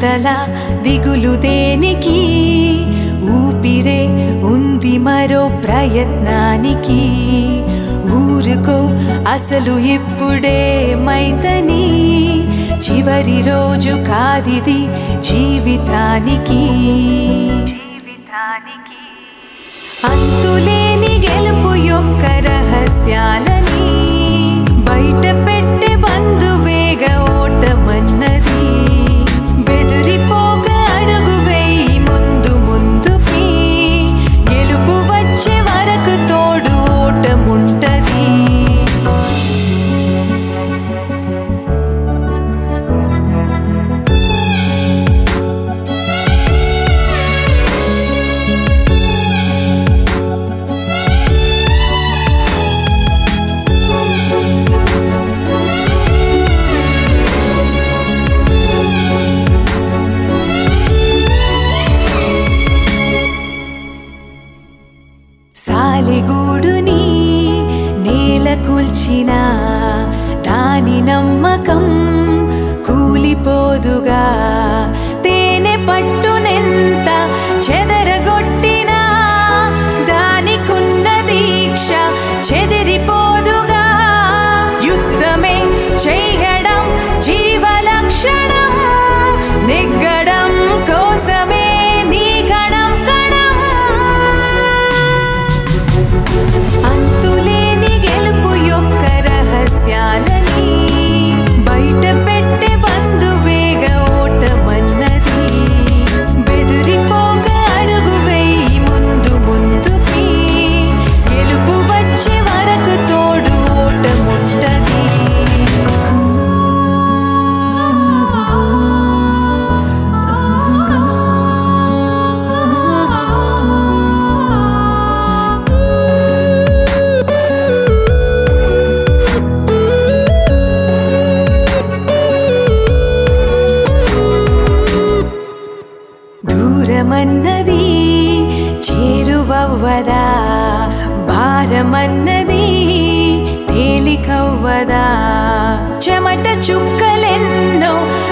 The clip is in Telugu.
ఇంతలా దిగులు దేనికి ఊపిరే ఉంది మరో ప్రయత్నానికి ఊరుకో అసలు ఇప్పుడే మైతని చివరి రోజు కాదిది జీవితానికి అంతులేని గెలుపు యొక్క రహస్యాలని బయట పెట్టే బంధువేగ ఓటమన్నది బెదిరిపోక అడుగు వేయి ముందు ముందుకి గెలుపు వచ్చే వరకు తోడు ఓటముంటది సాలిగూడుని నేల కూల్చిన దాని నమ్మకం కూలిపోదుగా తేనె పట్టునెంత చెదరగొట్టినా దానికున్న దీక్ష చెదిరిపోదుగా యుద్ధమే చేయడం జీవలక్షణం నెగ్గడం కోసమే నీ గణం కణం అంతులేని గెలుపు యొక్క రహస్యాలని బయట పెట్టే బంధువేగ ఓటమన్నది బెదిరిపోక అడుగు వేయి ముందు ముందుకి గెలుపు వచ్చే వరకు తోడు ఓటముంటది దూరమన్నది చేరువవ్వదా భారమన్నది తేలికవ్వదా చెమట చుక్కలెన్నో